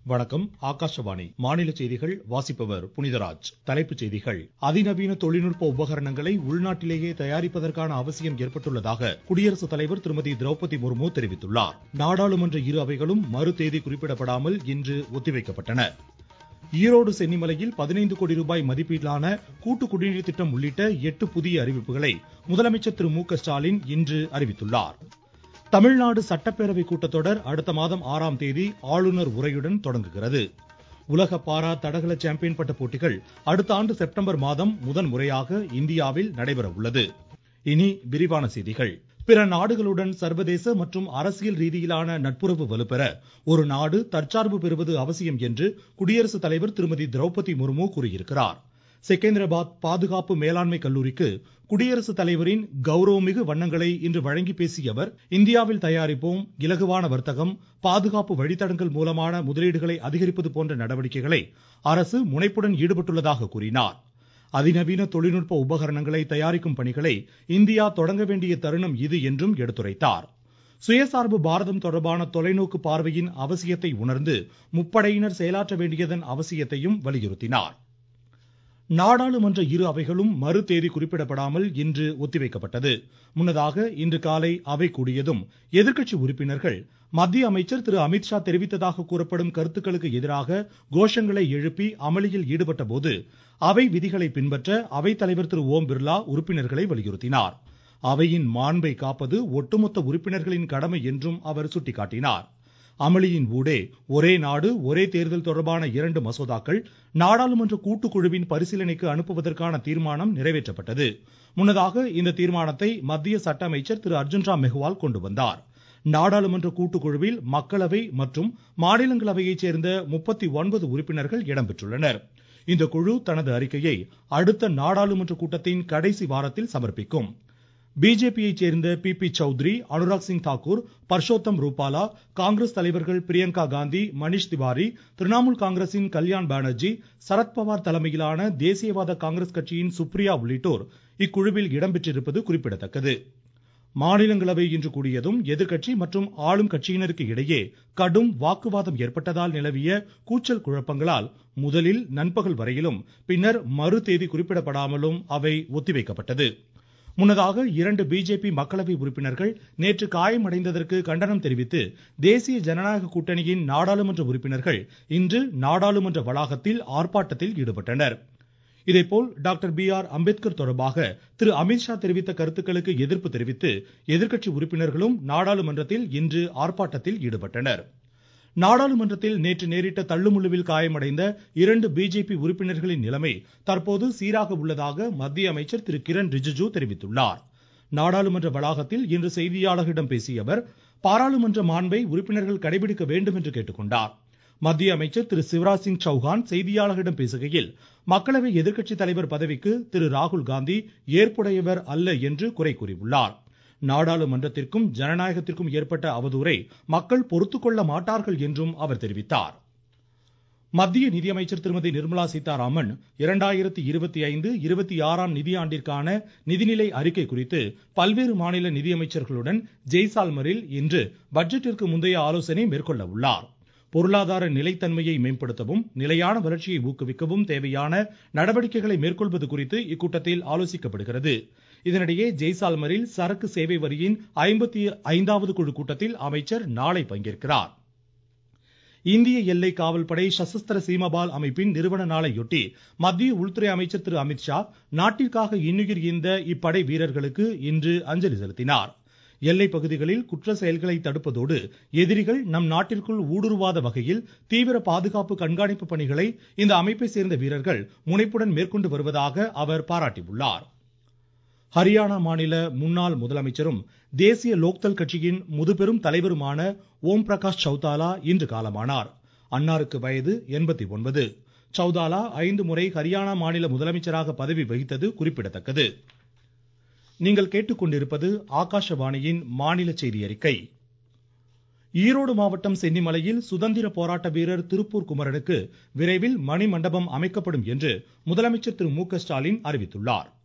வணக்கம் ஆகாஷவாணி மாநில செய்திகள் வாசிப்பவர் புனிதராஜ் தலைப்புச் செய்திகள் அதிநவீன தொழில்நுட்ப உபகரணங்களை உள்நாட்டிலேயே தயாரிப்பதற்கான அவசியம் ஏற்பட்டுள்ளதாக குடியரசுத் தலைவர் திருமதி திரௌபதி முர்மு தெரிவித்துள்ளார் நாடாளுமன்ற இரு அவைகளும் மறு தேதி குறிப்பிடப்படாமல் இன்று ஒத்திவைக்கப்பட்டன ஈரோடு சென்னிமலையில் பதினைந்து கோடி ரூபாய் மதிப்பீட்டிலான கூட்டு குடிநீர் திட்டம் உள்ளிட்ட எட்டு புதிய அறிவிப்புகளை முதலமைச்சர் திரு மு க ஸ்டாலின் இன்று அறிவித்துள்ளார் தமிழ்நாடு சட்டப்பேரவை கூட்டத்தொடர் அடுத்த மாதம் ஆறாம் தேதி ஆளுநர் உரையுடன் தொடங்குகிறது உலக பாரா தடகள சாம்பியன் பட்ட போட்டிகள் அடுத்த ஆண்டு செப்டம்பர் மாதம் முதன் முறையாக இந்தியாவில் நடைபெற உள்ளது இனி விரிவான செய்திகள் பிற நாடுகளுடன் சர்வதேச மற்றும் அரசியல் ரீதியிலான நட்புறவு வலுப்பெற ஒரு நாடு தற்சார்பு பெறுவது அவசியம் என்று குடியரசுத் தலைவர் திருமதி திரௌபதி முர்மு கூறியிருக்கிறார் செகந்திராபாத் பாதுகாப்பு மேலாண்மை கல்லூரிக்கு குடியரசுத் தலைவரின் கௌரவமிகு வண்ணங்களை இன்று வழங்கி பேசிய அவர் இந்தியாவில் தயாரிப்போம் இலகுவான வர்த்தகம் பாதுகாப்பு வழித்தடங்கள் மூலமான முதலீடுகளை அதிகரிப்பது போன்ற நடவடிக்கைகளை அரசு முனைப்புடன் ஈடுபட்டுள்ளதாக கூறினார் அதிநவீன தொழில்நுட்ப உபகரணங்களை தயாரிக்கும் பணிகளை இந்தியா தொடங்க வேண்டிய தருணம் இது என்றும் எடுத்துரைத்தார் சுயசார்பு பாரதம் தொடர்பான தொலைநோக்கு பார்வையின் அவசியத்தை உணர்ந்து முப்படையினர் செயலாற்ற வேண்டியதன் அவசியத்தையும் வலியுறுத்தினார் நாடாளுமன்ற இரு அவைகளும் மறு தேதி குறிப்பிடப்படாமல் இன்று ஒத்திவைக்கப்பட்டது முன்னதாக இன்று காலை அவை கூடியதும் எதிர்க்கட்சி உறுப்பினர்கள் மத்திய அமைச்சர் திரு அமித்ஷா தெரிவித்ததாக கூறப்படும் கருத்துக்களுக்கு எதிராக கோஷங்களை எழுப்பி அமளியில் ஈடுபட்ட போது அவை விதிகளை பின்பற்ற அவைத் தலைவர் திரு ஓம் பிர்லா உறுப்பினர்களை வலியுறுத்தினார் அவையின் மாண்பை காப்பது ஒட்டுமொத்த உறுப்பினர்களின் கடமை என்றும் அவர் சுட்டிக்காட்டினார் அமளியின் ஊடே ஒரே நாடு ஒரே தேர்தல் தொடர்பான இரண்டு மசோதாக்கள் நாடாளுமன்ற கூட்டுக்குழுவின் பரிசீலனைக்கு அனுப்புவதற்கான தீர்மானம் நிறைவேற்றப்பட்டது முன்னதாக இந்த தீர்மானத்தை மத்திய சட்ட அமைச்சர் திரு அர்ஜுன் ராம் மெஹ்வால் கொண்டு வந்தார் நாடாளுமன்ற கூட்டுக்குழுவில் மக்களவை மற்றும் மாநிலங்களவையைச் சேர்ந்த முப்பத்தி ஒன்பது உறுப்பினர்கள் இடம்பெற்றுள்ளனர் இந்த குழு தனது அறிக்கையை அடுத்த நாடாளுமன்ற கூட்டத்தின் கடைசி வாரத்தில் சமர்ப்பிக்கும் பிஜேபியை சேர்ந்த பி பி சௌத்ரி அனுராக் சிங் தாக்கூர் பர்ஷோத்தம் ரூபாலா காங்கிரஸ் தலைவர்கள் பிரியங்கா காந்தி மணிஷ் திவாரி திரிணாமுல் காங்கிரசின் கல்யாண் பானர்ஜி சரத்பவார் தலைமையிலான தேசியவாத காங்கிரஸ் கட்சியின் சுப்ரியா உள்ளிட்டோர் இக்குழுவில் இடம்பெற்றிருப்பது குறிப்பிடத்தக்கது மாநிலங்களவை இன்று கூடியதும் எதிர்க்கட்சி மற்றும் ஆளும் கட்சியினருக்கு இடையே கடும் வாக்குவாதம் ஏற்பட்டதால் நிலவிய கூச்சல் குழப்பங்களால் முதலில் நண்பகல் வரையிலும் பின்னர் மறு தேதி குறிப்பிடப்படாமலும் அவை ஒத்திவைக்கப்பட்டது முன்னதாக இரண்டு பிஜேபி மக்களவை உறுப்பினர்கள் நேற்று காயமடைந்ததற்கு கண்டனம் தெரிவித்து தேசிய ஜனநாயக கூட்டணியின் நாடாளுமன்ற உறுப்பினர்கள் இன்று நாடாளுமன்ற வளாகத்தில் ஆர்ப்பாட்டத்தில் ஈடுபட்டனர் இதேபோல் டாக்டர் பி ஆர் அம்பேத்கர் தொடர்பாக திரு அமித்ஷா தெரிவித்த கருத்துக்களுக்கு எதிர்ப்பு தெரிவித்து எதிர்க்கட்சி உறுப்பினர்களும் நாடாளுமன்றத்தில் இன்று ஆர்ப்பாட்டத்தில் ஈடுபட்டனர் நாடாளுமன்றத்தில் நேற்று நேரிட்ட தள்ளுமுள்ளுவில் காயமடைந்த இரண்டு பிஜேபி உறுப்பினர்களின் நிலைமை தற்போது சீராக உள்ளதாக மத்திய அமைச்சர் திரு கிரண் ரிஜிஜு தெரிவித்துள்ளார் நாடாளுமன்ற வளாகத்தில் இன்று செய்தியாளர்களிடம் பேசிய அவர் பாராளுமன்ற மாண்பை உறுப்பினர்கள் கடைபிடிக்க வேண்டும் என்று கேட்டுக்கொண்டார் மத்திய அமைச்சர் திரு சிவராஜ் சிங் சௌஹான் செய்தியாளர்களிடம் பேசுகையில் மக்களவை எதிர்க்கட்சி தலைவர் பதவிக்கு திரு ராகுல் காந்தி ஏற்புடையவர் அல்ல என்று குறை கூறியுள்ளார் நாடாளுமன்றத்திற்கும் ஜனநாயகத்திற்கும் ஏற்பட்ட அவதூறை மக்கள் பொறுத்துக்கொள்ள மாட்டார்கள் என்றும் அவர் தெரிவித்தார் மத்திய நிதியமைச்சர் திருமதி நிர்மலா சீதாராமன் இரண்டாயிரத்தி இருபத்தி ஐந்து இருபத்தி ஆறாம் நிதியாண்டிற்கான நிதிநிலை அறிக்கை குறித்து பல்வேறு மாநில நிதியமைச்சர்களுடன் ஜெய்சால்மரில் இன்று பட்ஜெட்டிற்கு முந்தைய ஆலோசனை மேற்கொள்ள உள்ளார் பொருளாதார நிலைத்தன்மையை மேம்படுத்தவும் நிலையான வளர்ச்சியை ஊக்குவிக்கவும் தேவையான நடவடிக்கைகளை மேற்கொள்வது குறித்து இக்கூட்டத்தில் ஆலோசிக்கப்படுகிறது இதனிடையே ஜெய்சால்மரில் சரக்கு சேவை வரியின் ஐம்பத்தி ஐந்தாவது குழு கூட்டத்தில் அமைச்சர் நாளை பங்கேற்கிறார் இந்திய எல்லை காவல்படை சசஸ்திர சீமபால் அமைப்பின் நிறுவன நாளையொட்டி மத்திய உள்துறை அமைச்சர் திரு அமித்ஷா நாட்டிற்காக இன்னுயிர் ஈந்த இப்படை வீரர்களுக்கு இன்று அஞ்சலி செலுத்தினார் எல்லை பகுதிகளில் குற்ற செயல்களை தடுப்பதோடு எதிரிகள் நம் நாட்டிற்குள் ஊடுருவாத வகையில் தீவிர பாதுகாப்பு கண்காணிப்பு பணிகளை இந்த அமைப்பை சேர்ந்த வீரர்கள் முனைப்புடன் மேற்கொண்டு வருவதாக அவர் பாராட்டியுள்ளார் ஹரியானா மாநில முன்னாள் முதலமைச்சரும் தேசிய லோக்தள் கட்சியின் முதுபெரும் தலைவருமான ஓம் பிரகாஷ் சௌதாலா இன்று காலமானார் அன்னாருக்கு வயது எண்பத்தி ஒன்பது சௌதாலா ஐந்து முறை ஹரியானா மாநில முதலமைச்சராக பதவி வகித்தது குறிப்பிடத்தக்கது நீங்கள் கேட்டுக்கொண்டிருப்பது ஆகாஷவாணியின் மாநில செய்தி அறிக்கை ஈரோடு மாவட்டம் சென்னிமலையில் சுதந்திர போராட்ட வீரர் திருப்பூர் குமரனுக்கு விரைவில் மணிமண்டபம் அமைக்கப்படும் என்று முதலமைச்சர் திரு மு க ஸ்டாலின் அறிவித்துள்ளார்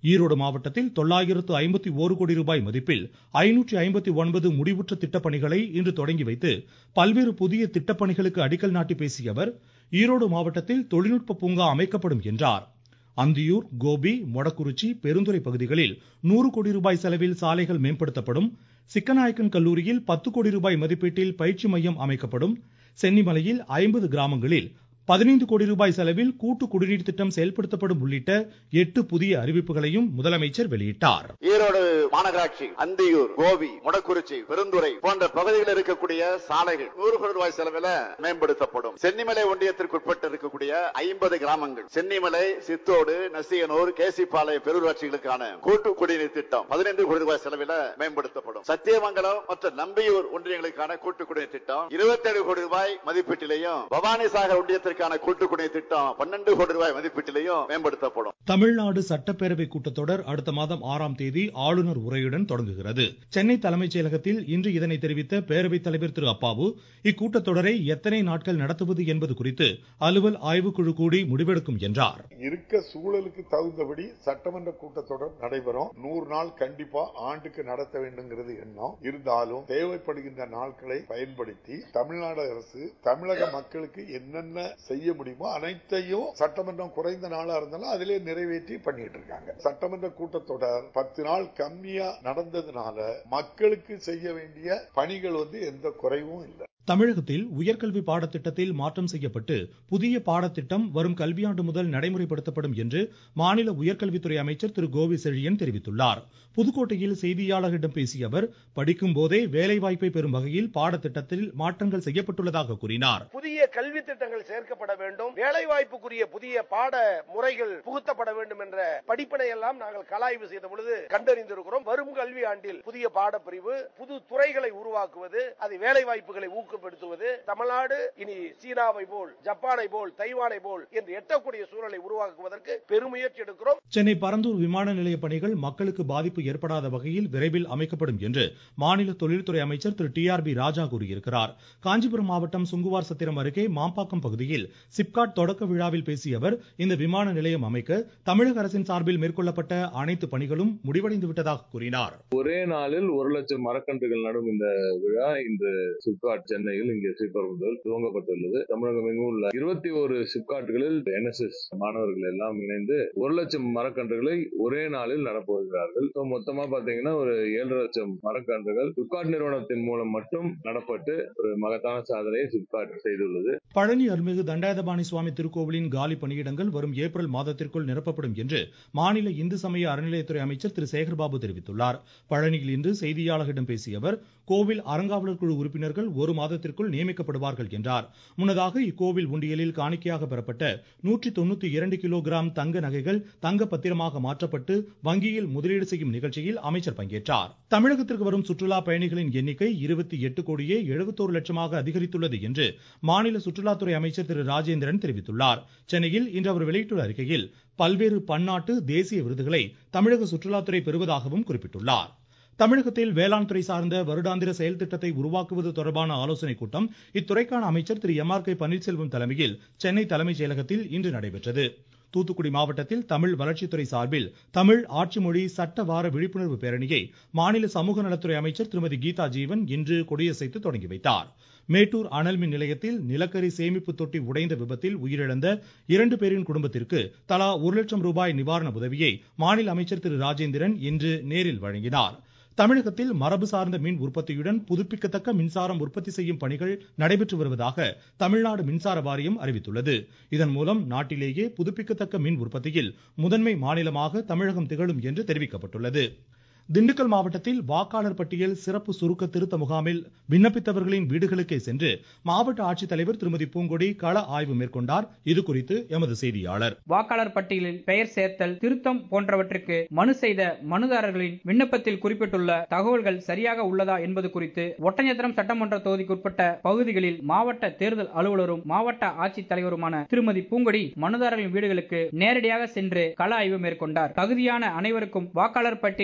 ஈரோடு மாவட்டத்தில் தொள்ளாயிரத்து ஐம்பத்தி ஓரு கோடி ரூபாய் மதிப்பில் ஐநூற்றி ஐம்பத்தி ஒன்பது முடிவுற்ற திட்டப்பணிகளை இன்று தொடங்கி வைத்து பல்வேறு புதிய திட்டப்பணிகளுக்கு அடிக்கல் நாட்டி பேசிய அவர் ஈரோடு மாவட்டத்தில் தொழில்நுட்ப பூங்கா அமைக்கப்படும் என்றார் அந்தியூர் கோபி மொடக்குறிச்சி பெருந்துறை பகுதிகளில் நூறு கோடி ரூபாய் செலவில் சாலைகள் மேம்படுத்தப்படும் சிக்கநாயக்கன் கல்லூரியில் பத்து கோடி ரூபாய் மதிப்பீட்டில் பயிற்சி மையம் அமைக்கப்படும் சென்னிமலையில் ஐம்பது கிராமங்களில் பதினைந்து கோடி ரூபாய் செலவில் கூட்டு குடிநீர் திட்டம் செயல்படுத்தப்படும் உள்ளிட்ட எட்டு புதிய அறிவிப்புகளையும் முதலமைச்சர் வெளியிட்டார் ஈரோடு மாநகராட்சி அந்தியூர் கோபி முடக்குறிச்சி பெருந்துறை போன்ற பகுதிகளில் இருக்கக்கூடிய சாலைகள் நூறு கோடி ரூபாய் செலவில் மேம்படுத்தப்படும் சென்னிமலை ஒன்றியத்திற்குட்பட்டு இருக்கக்கூடிய ஐம்பது கிராமங்கள் சென்னிமலை சித்தோடு நசியனூர் கேசிப்பாளையம் பெருராட்சிகளுக்கான கூட்டு குடிநீர் திட்டம் பதினைந்து கோடி ரூபாய் செலவில் மேம்படுத்தப்படும் சத்தியமங்கலம் மற்றும் நம்பியூர் ஒன்றியங்களுக்கான கூட்டு குடிநீர் திட்டம் இருபத்தி ஏழு கோடி ரூபாய் மதிப்பீட்டிலையும் பவானி சாகர் ஒன்றியத்திற்கான கூட்டு குடிநீர் திட்டம் பன்னெண்டு கோடி ரூபாய் மதிப்பீட்டிலையும் மேம்படுத்தப்படும் தமிழ்நாடு சட்டப்பேரவை கூட்டத்தொடர் அடுத்த மாதம் ஆறாம் தேதி ஆளுநர் உரையுடன் தொடங்குகிறது சென்னை தலைமைச் செயலகத்தில் இன்று இதனை தெரிவித்த பேரவைத் தலைவர் திரு அப்பாவு இக்கூட்டத்தொடரை எத்தனை நாட்கள் நடத்துவது என்பது குறித்து அலுவல் ஆய்வுக்குழு கூடி முடிவெடுக்கும் என்றார் இருக்க சூழலுக்கு தகுந்தபடி சட்டமன்ற கூட்டத்தொடர் நடைபெறும் நூறு நாள் கண்டிப்பா ஆண்டுக்கு நடத்த வேண்டும்ங்கிறது எண்ணம் இருந்தாலும் தேவைப்படுகின்ற நாட்களை பயன்படுத்தி தமிழ்நாடு அரசு தமிழக மக்களுக்கு என்னென்ன செய்ய முடியுமோ அனைத்தையும் சட்டமன்றம் குறைந்த நாளா இருந்தாலும் அதிலே நிறைவேற்றி பண்ணிட்டு இருக்காங்க சட்டமன்ற கூட்டத்தொடர் பத்து நாள் கம்மியா நடந்ததுனால மக்களுக்கு செய்ய வேண்டிய பணிகள் வந்து எந்த குறைவும் இல்லை தமிழகத்தில் உயர்கல்வி பாடத்திட்டத்தில் மாற்றம் செய்யப்பட்டு புதிய பாடத்திட்டம் வரும் கல்வியாண்டு முதல் நடைமுறைப்படுத்தப்படும் என்று மாநில உயர்கல்வித்துறை அமைச்சர் திரு கோவி செழியன் தெரிவித்துள்ளார் புதுக்கோட்டையில் செய்தியாளர்களிடம் பேசிய அவர் படிக்கும் போதே வேலைவாய்ப்பை பெறும் வகையில் பாடத்திட்டத்தில் மாற்றங்கள் செய்யப்பட்டுள்ளதாக கூறினார் புதிய கல்வி திட்டங்கள் சேர்க்கப்பட வேண்டும் வேலை வாய்ப்புக்குரிய புதிய பாட முறைகள் புகுத்தப்பட வேண்டும் என்ற படிப்பினை எல்லாம் நாங்கள் கலாய்வு செய்த பொழுது கண்டறிந்திருக்கிறோம் வரும் கல்வி ஆண்டில் புதிய பாடப்பிரிவு புது துறைகளை உருவாக்குவது அது வேலை வாய்ப்புகளை ஊக்கப்படுத்துவது தமிழ்நாடு இனி சீனாவை போல் ஜப்பானை போல் தைவானை போல் என்று எட்டக்கூடிய சூழலை உருவாக்குவதற்கு பெருமுயற்சி எடுக்கிறோம் சென்னை பரந்தூர் விமான நிலைய பணிகள் மக்களுக்கு பாதிப்பு ஏற்படாத வகையில் விரைவில் அமைக்கப்படும் என்று மாநில தொழில்துறை அமைச்சர் திரு டி ஆர் பி ராஜா கூறியிருக்கிறார் காஞ்சிபுரம் மாவட்டம் சுங்குவார் சத்திரம் அருகே மாம்பாக்கம் பகுதியில் சிப்காட் தொடக்க விழாவில் பேசிய அவர் இந்த விமான நிலையம் அமைக்க தமிழக அரசின் சார்பில் மேற்கொள்ளப்பட்ட அனைத்து பணிகளும் முடிவடைந்து விட்டதாக கூறினார் ஒரே நாளில் ஒரு லட்சம் மரக்கன்றுகள் நடும் இந்த விழா இன்று சிப்காட் சென்னையில் இங்கே ஸ்ரீபெரும்புதூர் துவங்கப்பட்டுள்ளது தமிழகம் எங்கும் உள்ள இருபத்தி ஒரு சிப்காட்டுகளில் என்எஸ்எஸ் மாணவர்கள் எல்லாம் இணைந்து ஒரு லட்சம் மரக்கன்றுகளை ஒரே நாளில் நடப்போகிறார்கள் மொத்தமா பாத்தீங்கன்னா ஒரு ஏழரை லட்சம் மரக்கன்றுகள் சிப்காட் நிறுவனத்தின் மூலம் மட்டும் நடப்பட்டு ஒரு மகத்தான சாதனையை சிப்காட் செய்துள்ளது பழனி அருள்மிகு தண்டாயுதபாணி சுவாமி திருக்கோவிலின் காலி பணியிடங்கள் வரும் ஏப்ரல் மாதத்திற்குள் நிரப்பப்படும் என்று மாநில இந்து சமய அறநிலையத்துறை அமைச்சர் திரு சேகர்பாபு தெரிவித்துள்ளார் பழனியில் இன்று செய்தியாளர்களிடம் பேசிய அவர் கோவில் அறங்காவலர் குழு உறுப்பினர்கள் ஒரு மாதத்திற்குள் நியமிக்கப்படுவார்கள் என்றார் முன்னதாக இக்கோவில் உண்டியலில் காணிக்கையாக பெறப்பட்ட நூற்றி தொண்ணூத்தி இரண்டு கிலோ கிராம் தங்க நகைகள் தங்க பத்திரமாக மாற்றப்பட்டு வங்கியில் முதலீடு செய்யும் நிகழ்ச்சியில் அமைச்சர் பங்கேற்றார் தமிழகத்திற்கு வரும் சுற்றுலா பயணிகளின் எண்ணிக்கை இருபத்தி எட்டு கோடியே எழுபத்தோரு லட்சமாக அதிகரித்துள்ளது என்று மாநில சுற்றுலாத்துறை அமைச்சர் திரு ராஜேந்திரன் தெரிவித்துள்ளார் சென்னையில் இன்று அவர் வெளியிட்டுள்ள அறிக்கையில் பல்வேறு பன்னாட்டு தேசிய விருதுகளை தமிழக சுற்றுலாத்துறை பெறுவதாகவும் குறிப்பிட்டுள்ளார் தமிழகத்தில் வேளாண் துறை சார்ந்த வருடாந்திர செயல் திட்டத்தை உருவாக்குவது தொடர்பான ஆலோசனைக் கூட்டம் இத்துறைக்கான அமைச்சர் திரு எம் ஆர் கே பன்னீர்செல்வம் தலைமையில் சென்னை தலைமைச் செயலகத்தில் இன்று நடைபெற்றது தூத்துக்குடி மாவட்டத்தில் தமிழ் வளர்ச்சித்துறை சார்பில் தமிழ் ஆட்சி மொழி சட்ட வார விழிப்புணர்வு பேரணியை மாநில சமூக நலத்துறை அமைச்சர் திருமதி கீதா ஜீவன் இன்று கொடியசைத்து தொடங்கி வைத்தார் மேட்டூர் அனல் மின் நிலையத்தில் நிலக்கரி சேமிப்பு தொட்டி உடைந்த விபத்தில் உயிரிழந்த இரண்டு பேரின் குடும்பத்திற்கு தலா ஒரு லட்சம் ரூபாய் நிவாரண உதவியை மாநில அமைச்சர் திரு ராஜேந்திரன் இன்று நேரில் வழங்கினார் தமிழகத்தில் மரபு சார்ந்த மின் உற்பத்தியுடன் புதுப்பிக்கத்தக்க மின்சாரம் உற்பத்தி செய்யும் பணிகள் நடைபெற்று வருவதாக தமிழ்நாடு மின்சார வாரியம் அறிவித்துள்ளது இதன் மூலம் நாட்டிலேயே புதுப்பிக்கத்தக்க மின் உற்பத்தியில் முதன்மை மாநிலமாக தமிழகம் திகழும் என்று தெரிவிக்கப்பட்டுள்ளது திண்டுக்கல் மாவட்டத்தில் வாக்காளர் பட்டியல் சிறப்பு சுருக்க திருத்த முகாமில் விண்ணப்பித்தவர்களின் வீடுகளுக்கே சென்று மாவட்ட ஆட்சித்தலைவர் திருமதி பூங்கொடி கள ஆய்வு மேற்கொண்டார் இது குறித்து எமது செய்தியாளர் வாக்காளர் பட்டியலில் பெயர் சேர்த்தல் திருத்தம் போன்றவற்றுக்கு மனு செய்த மனுதாரர்களின் விண்ணப்பத்தில் குறிப்பிட்டுள்ள தகவல்கள் சரியாக உள்ளதா என்பது குறித்து ஒட்டஞ்சத்திரம் சட்டமன்ற தொகுதிக்குட்பட்ட பகுதிகளில் மாவட்ட தேர்தல் அலுவலரும் மாவட்ட ஆட்சித்தலைவருமான திருமதி பூங்கொடி மனுதாரர்களின் வீடுகளுக்கு நேரடியாக சென்று கள ஆய்வு மேற்கொண்டார் தகுதியான அனைவருக்கும் வாக்காளர் பட்டியலில் சேர்த்து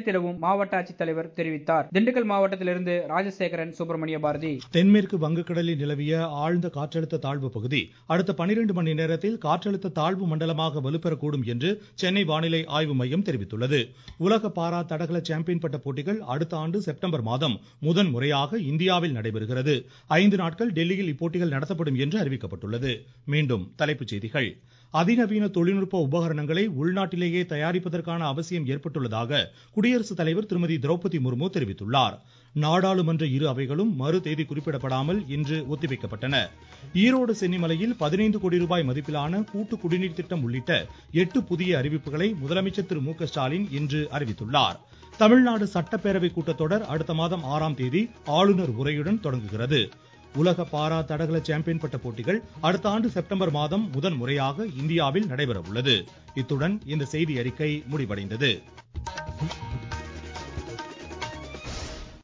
சேர்த்திடவும் மாவட்ட ஆட்சித்தலைவர் தெரிவித்தார் திண்டுக்கல் மாவட்டத்திலிருந்து ராஜசேகரன் சுப்பிரமணிய பாரதி தென்மேற்கு வங்கக்கடலில் நிலவிய ஆழ்ந்த காற்றழுத்த தாழ்வு பகுதி அடுத்த பனிரெண்டு மணி நேரத்தில் காற்றழுத்த தாழ்வு மண்டலமாக வலுப்பெறக்கூடும் என்று சென்னை வானிலை ஆய்வு மையம் தெரிவித்துள்ளது உலக பாரா தடகள சாம்பியன் பட்ட போட்டிகள் அடுத்த ஆண்டு செப்டம்பர் மாதம் முதன் முறையாக இந்தியாவில் நடைபெறுகிறது ஐந்து நாட்கள் டெல்லியில் இப்போட்டிகள் நடத்தப்படும் என்று அறிவிக்கப்பட்டுள்ளது மீண்டும் தலைப்புச் செய்திகள் அதிநவீன தொழில்நுட்ப உபகரணங்களை உள்நாட்டிலேயே தயாரிப்பதற்கான அவசியம் ஏற்பட்டுள்ளதாக குடியரசுத் தலைவர் திருமதி திரௌபதி முர்மு தெரிவித்துள்ளார் நாடாளுமன்ற இரு அவைகளும் மறு தேதி குறிப்பிடப்படாமல் இன்று ஒத்திவைக்கப்பட்டன ஈரோடு சென்னிமலையில் பதினைந்து கோடி ரூபாய் மதிப்பிலான கூட்டு குடிநீர் திட்டம் உள்ளிட்ட எட்டு புதிய அறிவிப்புகளை முதலமைச்சர் திரு மு க ஸ்டாலின் இன்று அறிவித்துள்ளார் தமிழ்நாடு சட்டப்பேரவை கூட்டத்தொடர் அடுத்த மாதம் ஆறாம் தேதி ஆளுநர் உரையுடன் தொடங்குகிறது உலக பாரா தடகள சாம்பியன் பட்ட போட்டிகள் அடுத்த ஆண்டு செப்டம்பர் மாதம் முதன் முறையாக இந்தியாவில் நடைபெற உள்ளது இத்துடன் இந்த செய்தி அறிக்கை முடிவடைந்தது